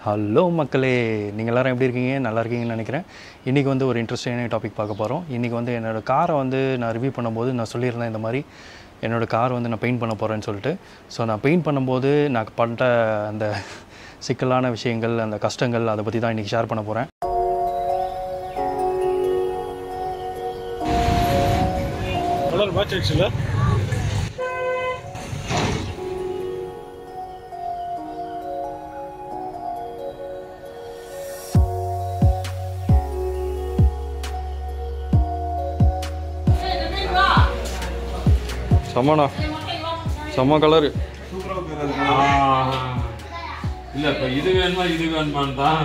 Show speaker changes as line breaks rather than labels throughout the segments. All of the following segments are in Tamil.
ஹலோ மக்களே நீங்கள் எல்லாரும் எப்படி இருக்கீங்க நல்லா இருக்கீங்கன்னு நினைக்கிறேன் இன்றைக்கி வந்து ஒரு இன்ட்ரெஸ்டிங்கான டாபிக் பார்க்க போகிறோம் இன்றைக்கி வந்து என்னோடய காரை வந்து நான் ரிவ்யூ பண்ணும்போது நான் சொல்லியிருந்தேன் இந்த மாதிரி என்னோடய கார் வந்து நான் பெயிண்ட் பண்ண போகிறேன்னு சொல்லிட்டு ஸோ நான் பெயிண்ட் பண்ணும்போது நான் பண்ணுற அந்த சிக்கலான விஷயங்கள் அந்த கஷ்டங்கள் அதை பற்றி தான் இன்றைக்கி ஷேர் பண்ண போகிறேன்
கலர் மேட்ச் ஆயிடுச்சுல
செம்மண்ணா செம்ம கலரு
இல்ல இப்ப இது வேணுமா இது வேணுமான்னு தான்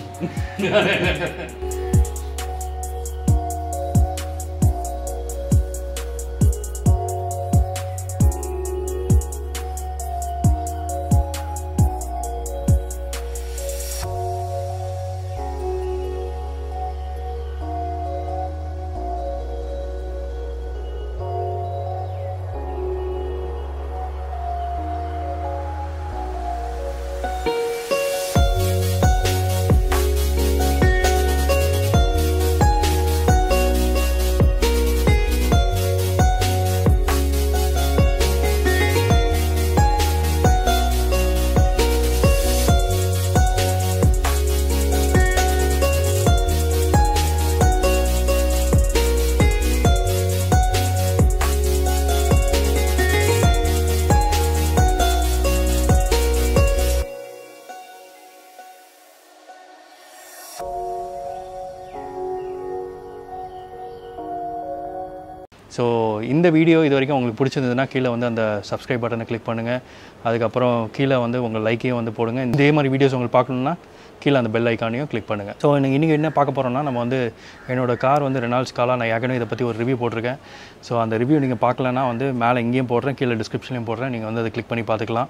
ஸோ இந்த வீடியோ இது வரைக்கும் உங்களுக்கு பிடிச்சிருந்ததுன்னா கீழே வந்து அந்த சப்ஸ்கிரைப் பட்டனை கிளிக் பண்ணுங்கள் அதுக்கப்புறம் கீழே வந்து உங்கள் லைக்கையும் வந்து போடுங்க இதே மாதிரி வீடியோஸ் உங்களுக்கு பார்க்கணுன்னா கீழே அந்த பெல் ஐக்கானையும் கிளிக் பண்ணுங்கள் ஸோ எனக்கு இன்றைக்கி என்ன பார்க்க போகிறோம்னா நம்ம வந்து என்னோடய கார் வந்து ரெனால்ட்ஸ் காலாக நான் ஏற்கனவே இதை பற்றி ஒரு ரிவ்யூ போட்டிருக்கேன் ஸோ அந்த ரிவ்யூ நீங்கள் பார்க்கலன்னா வந்து மேலே இங்கேயும் போடுறேன் கீழே டிஸ்கிரிப்ஷன்லையும் போடுறேன் நீங்கள் வந்து அதை கிளிக் பண்ணி பார்த்துக்கலாம்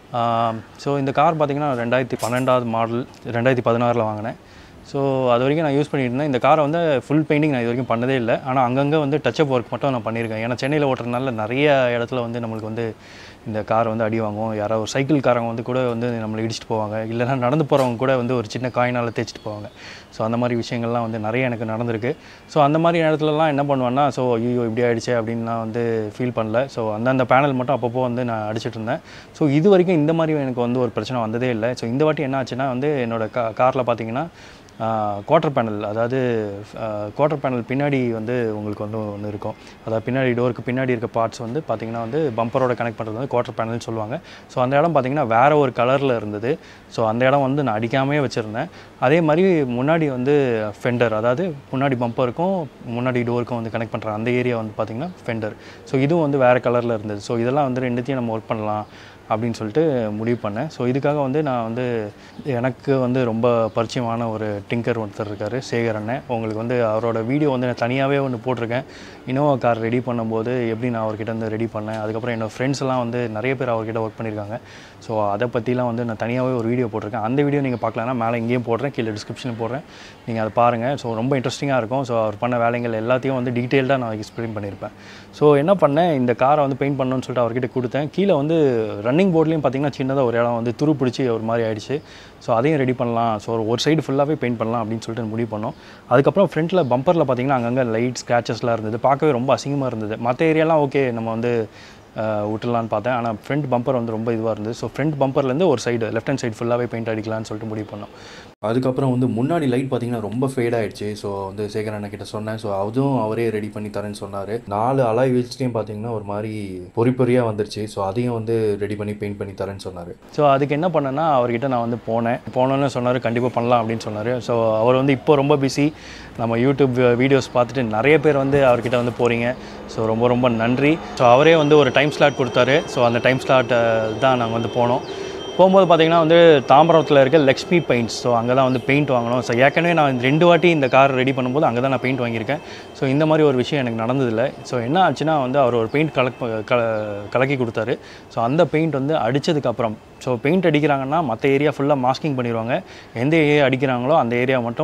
ஸோ இந்த கார் பார்த்தீங்கன்னா ரெண்டாயிரத்தி பன்னெண்டாவது மாடல் ரெண்டாயிரத்தி பதினாறில் வாங்கினேன் ஸோ அது வரைக்கும் நான் யூஸ் பண்ணிட்டு இருந்தேன் இந்த காரை வந்து ஃபுல் பெயிண்டிங் நான் இது வரைக்கும் பண்ணதே இல்லை ஆனால் அங்கங்கே வந்து டச்சப் ஒர்க் மட்டும் நான் பண்ணியிருக்கேன் ஏன்னா சென்னையில் ஓட்டுறதுனால நிறைய இடத்துல வந்து நம்மளுக்கு வந்து இந்த கார் வந்து அடி வாங்கும் யாராவது ஒரு சைக்கிள் காரங்க வந்து கூட வந்து நம்மளை இடிச்சிட்டு போவாங்க இல்லைன்னா நடந்து போகிறவங்க கூட வந்து ஒரு சின்ன காயினால் தேய்ச்சிட்டு போவாங்க ஸோ அந்த மாதிரி விஷயங்கள்லாம் வந்து நிறைய எனக்கு நடந்திருக்கு ஸோ அந்த மாதிரி இடத்துலலாம் என்ன பண்ணுவேன்னா ஸோ ஐயோ இப்படி ஆயிடுச்சே அப்படின்னு நான் வந்து ஃபீல் பண்ணல ஸோ அந்தந்த பேனல் மட்டும் அப்பப்போ வந்து நான் அடிச்சிட்டு இருந்தேன் ஸோ இது வரைக்கும் இந்த மாதிரி எனக்கு வந்து ஒரு பிரச்சனை வந்ததே இல்லை ஸோ இந்த வாட்டி என்ன ஆச்சுன்னா வந்து என்னோடய கா காரில் பார்த்தீங்கன்னா குவார்ட்டர் பேனல் அதாவது குவார்ட்டர் பேனல் பின்னாடி வந்து உங்களுக்கு வந்து ஒன்று இருக்கும் அதாவது பின்னாடி டோருக்கு பின்னாடி இருக்க பார்ட்ஸ் வந்து பார்த்திங்கன்னா வந்து பம்பரோட கனெக்ட் பண்ணுறது வந்து குவார்ட்டர் பேனல்னு சொல்லுவாங்க ஸோ அந்த இடம் பார்த்திங்கன்னா வேறு ஒரு கலரில் இருந்தது ஸோ அந்த இடம் வந்து நான் அடிக்காமே வச்சுருந்தேன் அதே மாதிரி முன்னாடி வந்து ஃபெண்டர் அதாவது முன்னாடி பம்பருக்கும் முன்னாடி டோருக்கும் வந்து கனெக்ட் பண்ணுற அந்த ஏரியா வந்து பார்த்திங்கன்னா ஃபெண்டர் ஸோ இதுவும் வந்து வேறு கலரில் இருந்தது ஸோ இதெல்லாம் வந்து ரெண்டுத்தையும் நம்ம ஒர்க் பண்ணலாம் அப்படின்னு சொல்லிட்டு முடிவு பண்ணேன் ஸோ இதுக்காக வந்து நான் வந்து எனக்கு வந்து ரொம்ப பரிச்சயமான ஒரு டிங்கர் ஒருத்தர் இருக்கார் சேகர் அண்ணன் உங்களுக்கு வந்து அவரோட வீடியோ வந்து நான் தனியாகவே ஒன்று போட்டிருக்கேன் இனோவா கார் ரெடி பண்ணும்போது எப்படி நான் அவர்கிட்ட வந்து ரெடி பண்ணேன் அதுக்கப்புறம் என்னோடய ஃப்ரெண்ட்ஸ் எல்லாம் வந்து நிறைய பேர் அவர்கிட்ட ஒர்க் பண்ணியிருக்காங்க ஸோ அதை பற்றிலாம் வந்து நான் தனியாகவே ஒரு வீடியோ போட்டிருக்கேன் அந்த வீடியோ நீங்கள் பார்க்கலன்னா மேலே இங்கேயும் போடுறேன் கீழே டிஸ்கிரிப்ஷனில் போடுறேன் நீங்கள் அதை பாருங்கள் ஸோ ரொம்ப இன்ட்ரெஸ்டிங்காக இருக்கும் ஸோ அவர் பண்ண வேலைகள் எல்லாத்தையும் வந்து டீட்டெயில்டாக நான் எக்ஸ்பிளைன் பண்ணியிருப்பேன் ஸோ என்ன பண்ணேன் இந்த காரை வந்து பெயிண்ட் பண்ணணும்னு சொல்லிட்டு அவர்கிட்ட கொடுத்தேன் கீழே வந்து ரன்னிங் போர்ட்லேயும் பார்த்தீங்கன்னா சின்னதாக ஒரு இடம் வந்து துரு பிடிச்சி ஒரு மாதிரி ஆயிடுச்சு ஸோ அதையும் ரெடி பண்ணலாம் ஸோ ஒரு சைடு ஃபுல்லாகவே பெயிண்ட் பண்ணலாம் அப்படின்னு சொல்லிட்டு முடிவு பண்ணோம் அதுக்கப்புறம் ஃப்ரண்ட்டில் பம்பரில் பார்த்தீங்கன்னா அங்கங்கே லைட் ஸ்க்ராச்சஸ்லாம் இருந்தது பார்க்கவே ரொம்ப அசிங்கமாக இருந்தது மற்ற ஏரியாலாம் ஓகே நம்ம வந்து விட்டுலான்னு பார்த்தேன் ஆனால் ஃப்ரண்ட் பம்பர் வந்து ரொம்ப இதுவாக இருந்தது ஸோ ஃப்ரண்ட் பம்பர்லேருந்து ஒரு சைடு லெஃப்ட் ஹேண்ட் சைடு ஃபுல்லாகவே பெயிண்ட் அடிக்கலாம்னு சொல்லிட்டு முடிவு பண்ணோம் அதுக்கப்புறம் வந்து முன்னாடி லைட் பார்த்தீங்கன்னா ரொம்ப ஃபேட் ஆயிடுச்சு ஸோ வந்து சேகர் அண்ணன் கிட்ட சொன்னேன் ஸோ அதுவும் அவரே ரெடி பண்ணி தரேன்னு சொன்னார் நாலு அலாய் வீல்ஸ்லையும் பார்த்தீங்கன்னா ஒரு மாதிரி பொறி பொறியாக வந்துருச்சு ஸோ அதையும் வந்து ரெடி பண்ணி பெயிண்ட் பண்ணி தரேன்னு சொன்னார் ஸோ அதுக்கு என்ன பண்ணேன்னா அவர்கிட்ட நான் வந்து போனேன் போனோன்னு சொன்னார் கண்டிப்பாக பண்ணலாம் அப்படின்னு சொன்னார் ஸோ அவர் வந்து இப்போ ரொம்ப பிஸி நம்ம யூடியூப் வீடியோஸ் பார்த்துட்டு நிறைய பேர் வந்து அவர்கிட்ட வந்து போகிறீங்க ஸோ ரொம்ப ரொம்ப நன்றி ஸோ அவரே வந்து ஒரு டைம் ஸ்லாட் கொடுத்தாரு ஸோ அந்த டைம் ஸ்லாட் தான் நாங்கள் வந்து போனோம் போகும்போது பார்த்தீங்கன்னா வந்து தாம்பரத்தில் இருக்க லக்ஷ்மி பெயிண்ட்ஸ் ஸோ அங்கே தான் வந்து பெயிண்ட் வாங்கணும் ஸோ ஏற்கனவே நான் இந்த ரெண்டு வாட்டி இந்த கார் ரெடி பண்ணும்போது அங்கே தான் நான் பெயிண்ட் வாங்கியிருக்கேன் ஸோ இந்த மாதிரி ஒரு விஷயம் எனக்கு நடந்ததில்லை ஸோ என்ன ஆச்சுன்னா வந்து அவர் ஒரு பெயிண்ட் கலக் கல கலக்கி கொடுத்தாரு ஸோ அந்த பெயிண்ட் வந்து அடித்ததுக்கப்புறம் ஸோ பெயிண்ட் அடிக்கிறாங்கன்னா மற்ற ஏரியா ஃபுல்லாக மாஸ்கிங் பண்ணிடுவாங்க எந்த ஏரியா அடிக்கிறாங்களோ அந்த ஏரியா மட்டும்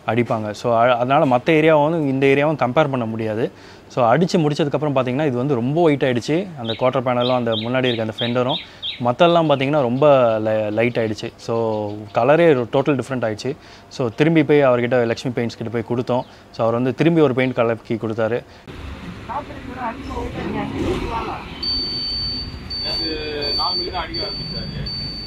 அடிப்பாங்க ஸோ அதனால் மற்ற ஏரியாவும் இந்த ஏரியாவும் கம்பேர் பண்ண முடியாது ஸோ அடித்து முடிச்சதுக்கப்புறம் பார்த்தீங்கன்னா இது வந்து ரொம்ப ஒயிட் ஆயிடுச்சு அந்த குவார்ட்டர் பேனலும் அந்த முன்னாடி இருக்க அந்த ஃபெண்டரும் மற்றெல்லாம் பார்த்தீங்கன்னா ரொம்ப லைட் ஆயிடுச்சு ஸோ கலரே டோட்டல் டிஃப்ரெண்ட் ஆயிடுச்சு ஸோ திரும்பி போய் அவர்கிட்ட லக்ஷ்மி பெயிண்ட்ஸ் கிட்ட போய் கொடுத்தோம் ஸோ அவர் வந்து திரும்பி ஒரு பெயிண்ட் கலக்கி கொடுத்தாரு
நேற்று நாலு மணிக்கு தான் அடிக்க ஆரம்பிச்சாரு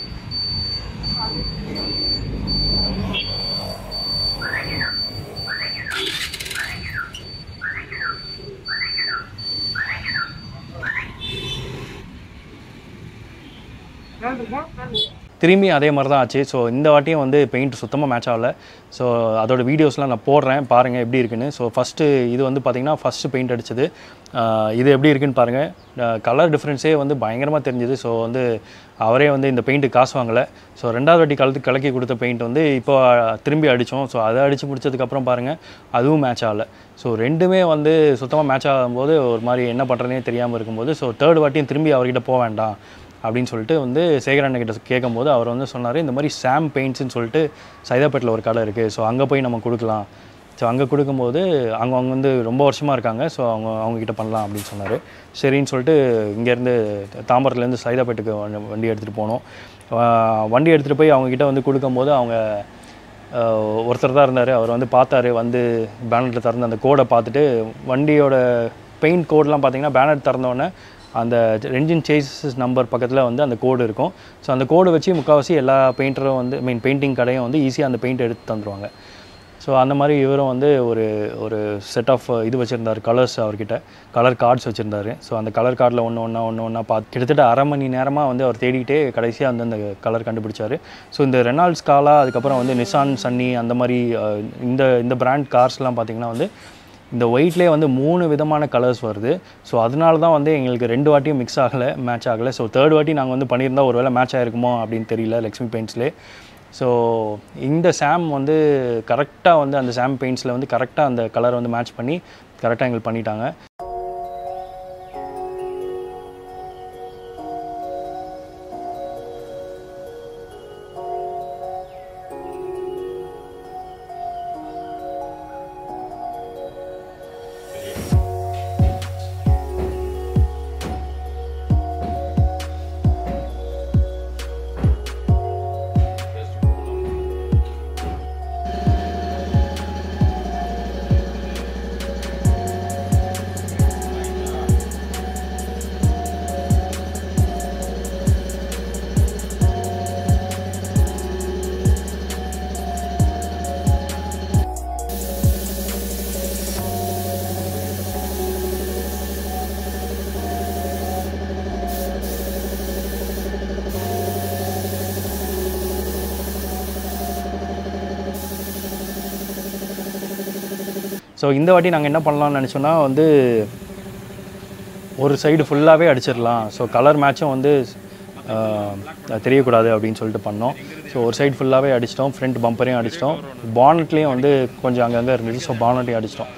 திரும்பி அதே மாதிரி தான் ஆச்சு ஸோ இந்த வாட்டியும் வந்து பெயிண்ட் சுத்தமாக மேட்ச் ஆகல ஸோ அதோட வீடியோஸ்லாம் நான் போடுறேன் பாருங்கள் எப்படி இருக்குன்னு ஸோ ஃபஸ்ட்டு இது வந்து பார்த்தீங்கன்னா ஃபஸ்ட்டு பெயிண்ட் அடிச்சது ஆஹ் இது எப்படி இருக்குன்னு பாருங்கள் கலர் டிஃப்ரென்ஸே வந்து பயங்கரமாக தெரிஞ்சுது ஸோ வந்து அவரே வந்து இந்த பெயிண்ட்டு காசு வாங்கலை ஸோ ரெண்டாவது வாட்டி கலத்து கலக்கி கொடுத்த பெயிண்ட் வந்து இப்போ திரும்பி அடித்தோம் ஸோ அதை அடித்து முடிச்சதுக்கப்புறம் பாருங்கள் அதுவும் மேட்ச் ஆகலை ஸோ ரெண்டுமே வந்து சுத்தமாக மேட்ச் ஆகும்போது ஒரு மாதிரி என்ன பண்ணுறதுனே தெரியாமல் இருக்கும்போது ஸோ தேர்ட் வாட்டியும் திரும்பி அவர்கிட்ட போக வேண்டாம் அப்படின்னு சொல்லிட்டு வந்து சேகரண்ண கிட்ட கேட்கும்போது அவர் வந்து சொன்னார் இந்த மாதிரி சாம் பெயிண்ட்ஸ்னு சொல்லிட்டு சைதாப்பேட்டில் ஒரு கடை இருக்குது ஸோ அங்கே போய் நம்ம கொடுக்கலாம் ஸோ அங்கே கொடுக்கும்போது அவங்க அவங்க வந்து ரொம்ப வருஷமாக இருக்காங்க ஸோ அவங்க அவங்கக்கிட்ட பண்ணலாம் அப்படின்னு சொன்னார் சரின்னு சொல்லிட்டு இங்கேருந்து தாம்பரத்துலேருந்து சைதாப்பேட்டுக்கு வண்டி- வண்டி எடுத்துகிட்டு போனோம் ஆஹ் வண்டி எடுத்துகிட்டு போய் அவங்கக்கிட்ட வந்து கொடுக்கும்போது அவங்க ஆஹ் ஒருத்தர் தான் இருந்தார் அவர் வந்து பார்த்தாரு வந்து பேனர்ட்டில் திறந்து அந்த கோடை பார்த்துட்டு வண்டியோட பெயிண்ட் கோட்லாம் பார்த்தீங்கன்னா பேனர் திறந்தோடனே அந்த ரெஞ்சின் சேசஸ் நம்பர் பக்கத்தில் வந்து அந்த கோடு இருக்கும் ஸோ அந்த கோடு வச்சு முக்கால்வாசி எல்லா பெயிண்டரும் வந்து மீன் பெயிண்டிங் கடையும் வந்து ஈஸியாக அந்த பெயிண்ட் எடுத்து தந்துருவாங்க ஸோ அந்த மாதிரி இவரும் வந்து ஒரு ஒரு செட் ஆஃப் இது வச்சுருந்தார் கலர்ஸ் அவர்கிட்ட கலர் கார்ட்ஸ் வச்சுருந்தாரு ஸோ அந்த கலர் கார்டில் ஒன்று ஒன்றா ஒன்று ஒன்றா பார்த்து கிட்டத்தட்ட அரை மணி நேரமாக வந்து அவர் தேடிக்கிட்டே கடைசியாக வந்து அந்த கலர் கண்டுபிடிச்சார் ஸோ இந்த ரெனால்ட்ஸ் காலா அதுக்கப்புறம் வந்து நிசான் சன்னி அந்த மாதிரி அஹ், இந்த இந்த பிராண்ட் கார்ஸ்லாம் பார்த்திங்கன்னா வந்து இந்த ஒயிட்லேயே வந்து மூணு விதமான கலர்ஸ் வருது ஸோ அதனால தான் வந்து எங்களுக்கு ரெண்டு வாட்டியும் மிக்ஸ் ஆகலை மேட்ச் ஆகலை ஸோ தேர்ட் வாட்டி நாங்கள் வந்து பண்ணியிருந்தா ஒருவேளை மேட்ச் ஆகிருக்குமோ அப்படின்னு தெரியல லக்ஷ்மி பெயிண்ட்ஸ்லேயே ஸோ இந்த சாம் வந்து கரெக்டாக வந்து அந்த சாம் பெயிண்ட்ஸில் வந்து கரெக்டாக அந்த கலரை வந்து மேட்ச் பண்ணி கரெக்டாக எங்களுக்கு பண்ணிட்டாங்க ஸோ இந்த வாட்டி நாங்கள் என்ன பண்ணலாம்னு நினச்சோன்னா வந்து ஒரு சைடு ஃபுல்லாகவே அடிச்சிடலாம் ஸோ கலர் மேட்சும் வந்து ஆஹ், தெரியக்கூடாது அப்படின்னு சொல்லிட்டு பண்ணோம் ஸோ ஒரு சைடு ஃபுல்லாகவே அடிச்சிட்டோம் ஃப்ரண்ட் பம்பரையும் அடிச்சிட்டோம் பானட்லேயும் வந்து கொஞ்சம் அங்கங்கே இருந்துச்சு ஸோ பானட்டையும் அடிச்சிட்டோம்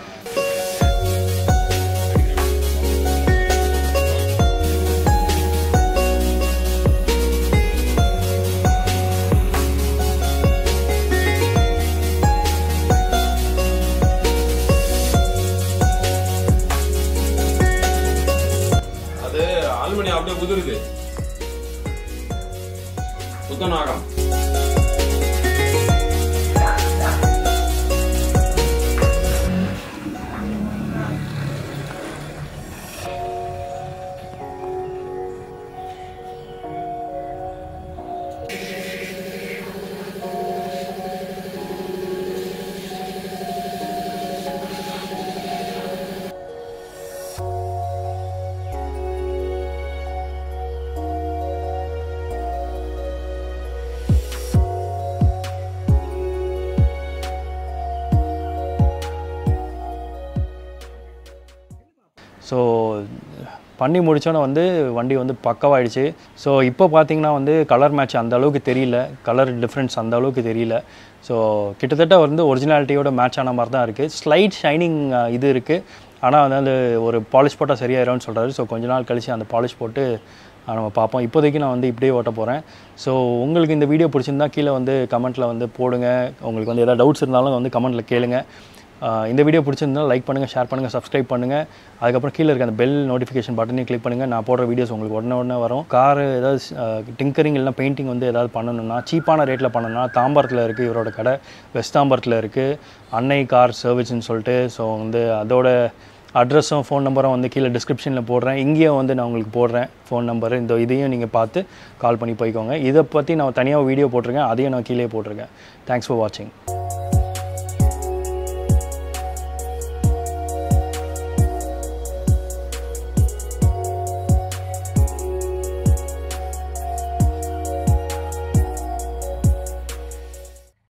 அது அலுமினியம் அப்படியே உதிருது புத்தநாகம்
ஸோ பண்ணி முடிச்சோன்னே வந்து வண்டி வந்து பக்கவாயிடுச்சு ஸோ இப்போ பார்த்தீங்கன்னா வந்து கலர் மேட்ச் அந்த அளவுக்கு தெரியல கலர் டிஃப்ரென்ஸ் அந்த அளவுக்கு தெரியல ஸோ கிட்டத்தட்ட வந்து ஒரிஜினாலிட்டியோட மேட்ச் ஆன மாதிரி தான் இருக்குது ஸ்லைட் ஷைனிங் இது இருக்குது ஆனால் வந்து அந்த ஒரு பாலிஷ் போட்டால் சரியாயிரும்னு சொல்கிறாரு ஸோ கொஞ்ச நாள் கழிச்சு அந்த பாலிஷ் போட்டு அஹ் நம்ம பார்ப்போம் இப்போதைக்கு நான் வந்து இப்படியே ஓட்ட போகிறேன் ஸோ உங்களுக்கு இந்த வீடியோ பிடிச்சிருந்தா கீழே வந்து கமெண்ட்டில் வந்து போடுங்க உங்களுக்கு வந்து எதாவது டவுட்ஸ் இருந்தாலும் வந்து கமெண்ட்டில் கேளுங்க ஆஹ் இந்த வீடியோ பிடிச்சிருந்தா லைக் பண்ணுங்கள் ஷேர் பண்ணுங்கள் சப்ஸ்கிரைப் பண்ணுங்கள் அதுக்கப்புறம் கீழே இருக்க அந்த பெல் நோட்டிஃபிகேஷன் பட்டனையும் கிளிக் பண்ணுங்கள் நான் போடுற வீடியோஸ் உங்களுக்கு உடனே உடனே வரும் கார் ஏதாவது டிங்கரிங் இல்லைனா பெயிண்டிங் வந்து ஏதாவது பண்ணணும்னா சீப்பான ரேட்டில் பண்ணணும்னா தாம்பரத்தில் இருக்குது இவரோட கடை வெஸ்ட் தாம்பரத்தில் இருக்குது அன்னை கார் சர்வீஸ்னு சொல்லிட்டு ஸோ வந்து அதோட அட்ரஸும் ஃபோன் நம்பரும் வந்து கீழே டிஸ்கிரிப்ஷனில் போடுறேன் இங்கேயும் வந்து நான் உங்களுக்கு போடுறேன் ஃபோன் நம்பர் இந்த இதையும் நீங்கள் பார்த்து கால் பண்ணி போய்க்கோங்க இதை பற்றி நான் தனியாக வீடியோ போட்டிருக்கேன் அதையும் நான் கீழே போட்டிருக்கேன் தேங்க்ஸ் ஃபார் வாட்சிங்